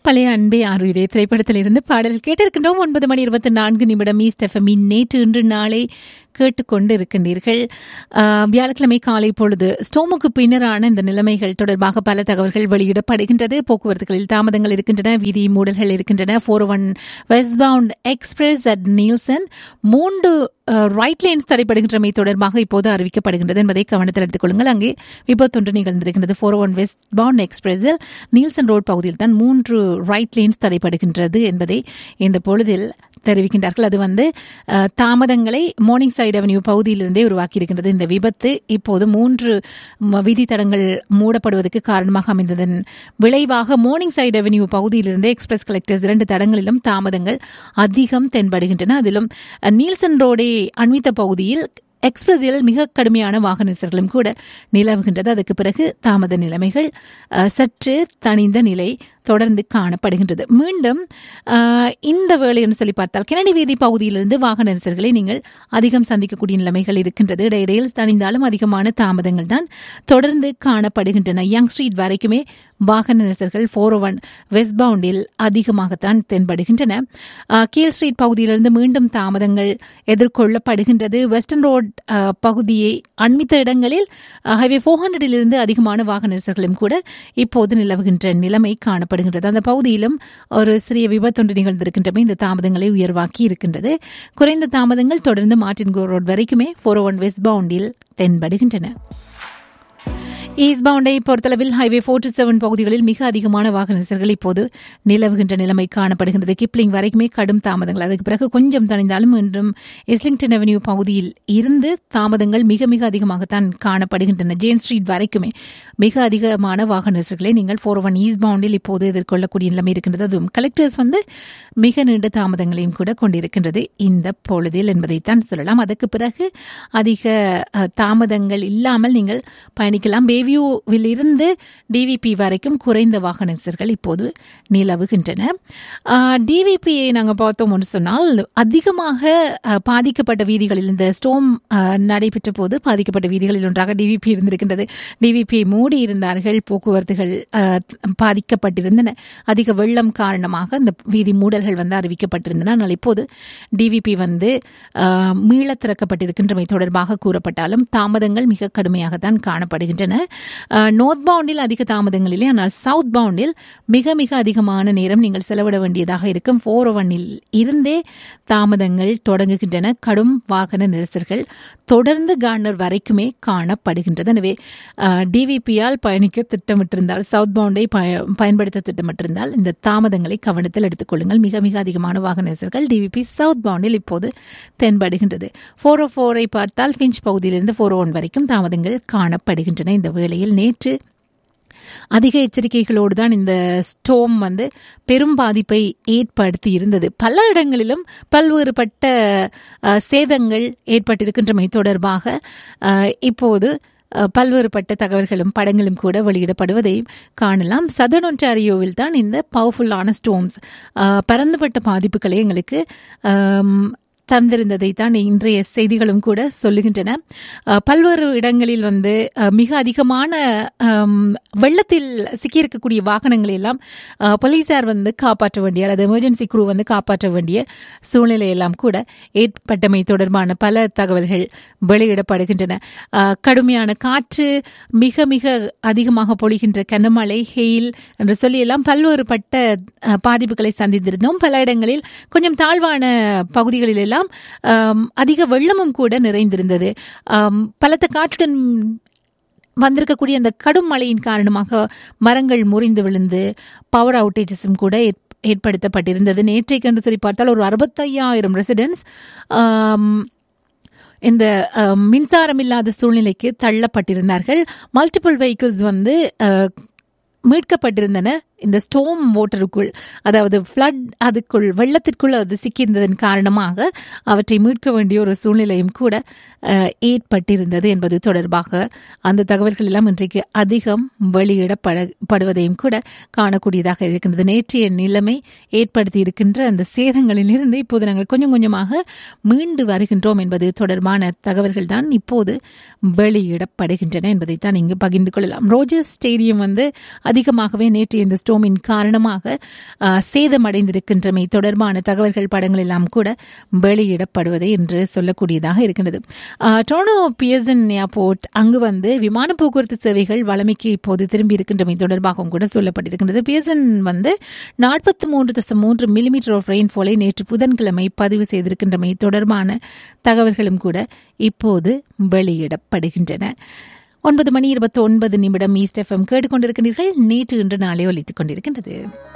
பழைய அன்பே ஆறுயிரே திரைப்படத்திலிருந்து பாடல் கேட்டிருக்கின்றோம் ஒன்பது மணி இருபத்தி நான்கு நிமிடம் ஈஸ்ட் எஃப்எம்மின் நேற்று இன்று நாளை கேட்டுக்கொண்டு இருக்கின்றீர்கள் ஆஹ், வியாழக்கிழமை காலை பொழுது ஸ்டோமுக்கு பின்னரான இந்த நிலைமைகள் தொடர்பாக பல தகவல்கள் வெளியிடப்படுகின்றது போக்குவரத்துகளில் தாமதங்கள் இருக்கின்றன வீதி மூடல்கள் இருக்கின்றன four one westbound express at Neilson மூன்று ரைட் லைன்ஸ் தடைப்படுகின்றமை தொடர்பாக இப்போது அறிவிக்கப்படுகின்றது என்பதை கவனத்தில் எடுத்துக் கொள்ளுங்கள் அங்கே விபத்தொன்று நிகழ்ந்திருக்கின்றது ஃபோர் ஒன் வெஸ்ட் பவுண்ட் எக்ஸ்பிரஸில் நீல்சன் ரோட் பகுதியில் தான் மூன்று ரைட் லைன்ஸ் தடைப்படுகின்றது என்பதை இந்த பொழுதில் தெரிவிக்கின்றார்கள் அது வந்து அஹ், தாமதங்களை மார்னிங் சைடு அவென்யூ பகுதியிலிருந்தே உருவாக்கி இருக்கின்றது இந்த விபத்து இப்போது மூன்று ம- வீதி தடங்கள் மூடப்படுவதற்கு காரணமாக அமைந்ததன் விளைவாக மார்னிங் சைடு அவென்யூ பகுதியிலிருந்தே எக்ஸ்பிரஸ் கலெக்டர்ஸ் இரண்டு தடங்களிலும் தாமதங்கள் அதிகம் தென்படுகின்றன அதிலும் அஹ், நீல்சன் ரோடை அண்மித்த பகுதியில் எக்ஸ்பிரஸில் மிக கடுமையான வாகன நெரிசல்களும் கூட நிலவுகின்றது அதுக்கு பிறகு தாமத நிலைமைகள் அஹ், சற்று தணிந்த நிலை தொடர்ந்து காணப்படுகின்றது மீண்டும் அஹ், இந்த வேலை என்று சொல்லி பார்த்தால் கெனடி வீதி பகுதியிலிருந்து வாகன நெரிசல்களை நீங்கள் அதிகம் சந்திக்கக்கூடிய நிலைமைகள் இருக்கின்றது இடையிடையில் தணிந்தாலும் அதிகமான தாமதங்கள் தான் தொடர்ந்து காணப்படுகின்றன யங் ஸ்ட்ரீட் வரைக்குமே வாகன நெரிசல்கள் ஃபோர் ஒன் வெஸ்ட் பவுண்டில் அதிகமாகத்தான் தென்படுகின்றன அஹ், கீழ் ஸ்ட்ரீட் பகுதியிலிருந்து மீண்டும் தாமதங்கள் எதிர்கொள்ளப்படுகின்றது வெஸ்டர்ன் ரோட் அஹ், பகுதியை அண்மித்த இடங்களில் ஹைவே ஃபோர் ஹண்ட்ரடிலிருந்து அதிகமான வாகன நெரிசல்களும் கூட இப்போது நிலவுகின்ற நிலைமை காணப்படுகின்றது அந்த பகுதியிலும் ஒரு சிறிய விபத்தொன்று நிகழ்ந்திருக்கின்றமை இந்த தாமதங்களை உயர்வாக்கி இருக்கின்றது குறைந்த தாமதங்கள் தொடர்ந்து மார்டின் கோ ரோட் வரைக்குமே ஃபோர் ஒன் வெஸ்ட் பவுண்டில் தென்படுகின்றன ஈஸ்ட் பவுண்டை பொறுத்தளவில் ஹைவே ஃபோர்ட்டி செவன் பகுதிகளில் மிக அதிகமான வாகன நெரிசல்கள் இப்போது நிலவுகின்ற நிலைமை காணப்படுகின்றது கிப்ளிங் வரைக்குமே கடும் தாமதங்கள் அதுக்கு பிறகு கொஞ்சம் தணிந்தாலும் இன்றும் இஸ்லிங்டன் அவென்யூ பகுதியில் இருந்து தாமதங்கள் மிக மிக அதிகமாகத்தான் காணப்படுகின்றன ஜேன் ஸ்ட்ரீட் வரைக்குமே மிக அதிகமான வாகன நெரிசல்களை நீங்கள் ஃபோர் ஒன் ஈஸ்ட் பவுண்டில் இப்போது எதிர்கொள்ளக்கூடிய நிலைமை இருக்கின்றது அதுவும் கலெக்டர்ஸ் வந்து மிக நீண்ட தாமதங்களையும் கூட கொண்டிருக்கின்றது இந்த பொழுதில் என்பதைத்தான் சொல்லலாம் அதுக்கு பிறகு அதிக அஹ், தாமதங்கள் இல்லாமல் நீங்கள் பயணிக்கலாம் பேவியூவில் இருந்து டிவிபி வரைக்கும் குறைந்த வாகன நெரிசல்கள் இப்போது நிலவுகின்றன டிவிபியை நாங்கள் பார்த்தோம்னு சொன்னால் அதிகமாக அஹ், பாதிக்கப்பட்ட வீதிகளில் இந்த ஸ்டோம் நடைபெற்ற போது பாதிக்கப்பட்ட வீதிகளில் ஒன்றாக டிவிபி இருந்திருக்கின்றது டிவிபி மூடி இருந்தார்கள் போக்குவரத்துகள் அஹ், பாதிக்கப்பட்டிருந்தன அதிக வெள்ளம் காரணமாக இந்த வீதி மூடல்கள் வந்து அறிவிக்கப்பட்டிருந்தன ஆனால் இப்போது டிவிபி வந்து அஹ், மீளத் திறக்கப்பட்டிருக்கின்றமை தொடர்பாக கூறப்பட்டாலும் தாமதங்கள் மிக கடுமையாகத்தான் காணப்படுகின்றன அஹ், நோர்த் பவுண்டில் அதிக தாமதங்கள் இல்லை ஆனால் சவுத் பவுண்டில் மிக மிக அதிகமான நேரம் நீங்கள் செலவிட வேண்டியதாக இருக்கும் ஃபோர் ஒன்னில் இருந்தே தாமதங்கள் தொடங்குகின்றன கடும் வாகன நெரிசல்கள் தொடர்ந்து கார்னர் வரைக்குமே காணப்படுகின்றது எனவே டிவிபியால் பயணிக்க திட்டமிட்டிருந்தால் சவுத் பவுண்டை பய- பயன்படுத்த திட்டமிட்டிருந்தால் இந்த தாமதங்களை கவனத்தில் எடுத்துக்கொள்ளுங்கள் மிக மிக அதிகமான வாகன நெரிசல்கள் டிவிபி சவுத் பவுண்டில் இப்போது தென்படுகின்றது ஃபோர் ஓ ஃபோரை பார்த்தால் ஃபிஞ்ச் பகுதியிலிருந்து ஃபோர் ஒன் வரைக்கும் தாமதங்கள் காணப்படுகின்றன இந்த வேளையில் நேற்று அதிக எச்சரிக்கைகளோடு தான் இந்த ஸ்டோம் வந்து பெரும் பாதிப்பை ஏற்படுத்தி இருந்தது பல இடங்களிலும் பல்வேறுபட்ட அஹ், சேதங்கள் ஏற்பட்டிருக்கின்றமை தொடர்பாக அஹ், இப்போது அஹ், பல்வேறுபட்ட தகவல்களும் படங்களும் கூட வெளியிடப்படுவதையும் காணலாம் சதன் ஒன்டாரியோவில் தான் இந்த பவர்ஃபுல்லான ஸ்டோம்ஸ் பரந்துபட்ட பாதிப்புகளை எங்களுக்கு ஆம், தந்திருந்ததை தான் இன்றைய செய்திகளும் கூட சொல்லுகின்றன அஹ், பல்வேறு இடங்களில் வந்து அஹ், மிக அதிகமான அம், வெள்ளத்தில் சிக்கியிருக்கக்கூடிய வாகனங்களை எல்லாம் அஹ், போலீசார் வந்து காப்பாற்ற வேண்டிய அல்லது எமர்ஜென்சி குரூ வந்து காப்பாற்ற வேண்டிய சூழ்நிலை எல்லாம் கூட ஏற்பட்டமை தொடர்பான பல தகவல்கள் வெளியிடப்படுகின்றன அஹ், கடுமையான காற்று மிக மிக அதிகமாக பொழிகின்ற கனமழை ஹெயில் என்று சொல்லி எல்லாம் பல்வேறுபட்ட அஹ், பாதிப்புகளை சந்தித்திருந்தோம் பல இடங்களில் கொஞ்சம் தாழ்வான பகுதிகளில் எல்லாம் ஆம், அதிக வெள்ளமும் கூட நிறைந்திருந்தது ஆம், பலத்த காற்றுடன் வந்திருக்கக்கூடிய அந்த கடும் மழையின் காரணமாக மரங்கள் முறிந்து விழுந்து பவர் அவுட்டேஜஸும் கூட ஏற்- ஏற்படுத்தப்பட்டிருந்தது நேற்றைக்கு என்று சொல்லி பார்த்தால் ஒரு அறுபத்தையாயிரம் ரெசிடென்ட்ஸ் இந்த அஹ், மின்சாரம் இல்லாத சூழ்நிலைக்கு தள்ளப்பட்டிருந்தார்கள் மல்டிபிள் வெஹிக்கிள்ஸ் வந்து அஹ், மீட்கப்பட்டிருந்தன இந்த ஸ்டோம் வாட்டருக்குள் அதாவது ஃப்ளட் அதுக்குள் வெள்ளத்திற்குள் அது சிக்கியிருந்ததன் காரணமாக அவற்றை மீட்க வேண்டிய ஒரு சூழ்நிலையும் கூட அஹ், ஏற்பட்டிருந்தது என்பது தொடர்பாக அந்த தகவல்கள் எல்லாம் இன்றைக்கு அதிகம் வெளியிடப்பட படுவதையும் கூட காணக்கூடியதாக இருக்கின்றது நேற்றைய நிலைமை ஏற்படுத்தி இருக்கின்ற அந்த சேதங்களிலிருந்து இப்போது நாங்கள் கொஞ்சம் கொஞ்சமாக மீண்டு வருகின்றோம் என்பது தொடர்பான தகவல்கள் தான் இப்போது வெளியிடப்படுகின்றன என்பதைத்தான் இங்கு பகிர்ந்து கொள்ளலாம் ரோஜர்ஸ் ஸ்டேடியம் வந்து அதிகமாகவே நேற்று இந்த ஸ்டோம் ஸ்டோமின் காரணமாக ஆ, சேதமடைந்திருக்கின்றமை தொடர்பான தகவல்கள் படங்கள் எல்லாம் கூட வெளியிடப்படுவது என்று சொல்லக்கூடியதாக இருக்கின்றது ஆ, டொரண்டோ பியர்சன் ஏர்போர்ட் அங்கு வந்து விமான போக்குவரத்து சேவைகள் வளமைக்கு இப்போது திரும்பி இருக்கின்றமை தொடர்பாகவும் கூட சொல்லப்பட்டிருக்கின்றது பியர்சன் வந்து நாற்பத்தி மூன்று தசம் மூன்று மில்லிமீட்டர் ஆஃப் ரெயின்ஃபாலை நேற்று புதன்கிழமை பதிவு செய்திருக்கின்றமை தொடர்பான தகவல்களும் கூட இப்போது வெளியிடப்படுகின்றன ஒன்பது மணி இருபத்தி ஒன்பது நிமிடம் ஈஸ்ட் எஃப்எம் கேட்டுக்கொண்டிருக்கிறீர்கள் நேற்று இன்று நாளை ஒலித்துக் கொண்டிருக்கின்றது